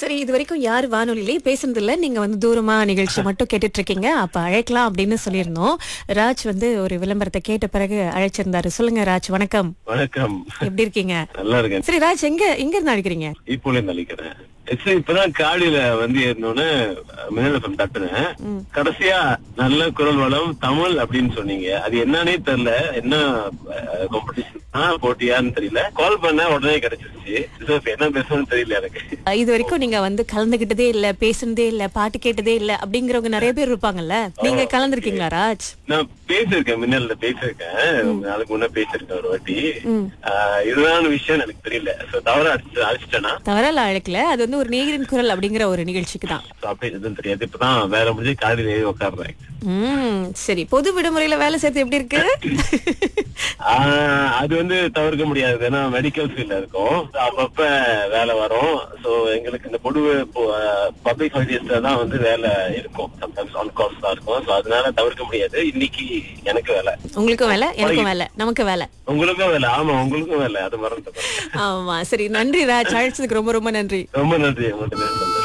சரி இது வரைக்கும் யாரு வானொலியிலே பேசுனது இல்ல நீங்க வந்து தூரமா நிகழ்ச்சி மட்டும் கேட்டுட்டு இருக்கீங்க அப்ப அழைக்கலாம் அப்படின்னு சொல்லியிருந்தோம் ராஜ் வந்து ஒரு விளம்பரத்தை கேட்ட பிறகு அழைச்சிருந்தாரு சொல்லுங்க ராஜ் வணக்கம் வணக்கம் எப்படி இருக்கீங்க நல்லா இருக்கேன் சரி ராஜ் எங்க எங்க இருந்து அழைக்கிறீங்க இப்போல நினைக்கிறேன் ஆக்சுவலி இப்பதான் காடியில வந்து ஏறினோன்னு மின்னல் தட்டுனேன் கடைசியா நல்ல குரல் வளம் தமிழ் அப்படின்னு சொன்னீங்க அது என்னன்னே தெரியல என்ன காம்படிஷன் போட்டியான்னு தெரியல கால் பண்ண உடனே கிடைச்சிருச்சு So, இப்ப என்ன பேசணும்னு தெரியல எனக்கு இது வரைக்கும் நீங்க வந்து கலந்துகிட்டதே இல்ல பேசுனதே இல்ல பாட்டு கேட்டதே இல்ல அப்படிங்கறவங்க நிறைய பேர் இருப்பாங்கல்ல நீங்க கலந்துருக்கீங்களா ராஜ் நான் பேசியிருக்கேன் மின்னல்ல பேசியிருக்கேன் ரொம்ப நாளுக்கு முன்ன பேசியிருக்கேன் ஒரு வாட்டி ஆஹ் இதுதான் விஷயம் எனக்கு தெரியல சோ தவற அடிச்சு அடிச்சிட்டேனா தவறால அழைக்கல அது வந்து ஒரு நேரின் குரல் அப்படிங்கிற ஒரு நிகழ்ச்சிக்கு தான் So, அப்படி எதுவும் தெரியாது இப்பதான் வேலை முடிஞ்சு காடியில ஏறி உட்காடுறேன் உம் சரி பொது விடுமுறையில வேலை செய்யறது எப்படி இருக்கு ஆஹ் அது வந்து தவிர்க்க முடியாது ஏன்னா மெடிக்கல் ஃபீல்ட்ல இருக்கும் So, அப்பப்ப வேலை வரும் சோ எங்களுக்கு இந்த பொது பப்ளிக் ஹாலிடேஸ்ல தான் வந்து வேலை இருக்கும் சம்டைம்ஸ் ஆன் கால்ஸ் தான் இருக்கும் சோ அதனால தவிர்க்க முடியாது இன்னைக்கு எனக்கு வேலை உங்களுக்கும் வேலை எனக்கும் வேலை நமக்கு வேலை உங்களுக்கும் வேலை ஆமா உங்களுக்கும் வேலை அது மறந்து ஆமா சரி நன்றி ராஜ் அழைச்சதுக்கு ரொம்ப ரொம்ப நன்றி ரொம்ப நன்றி உங்கள்கிட்ட பேசுனது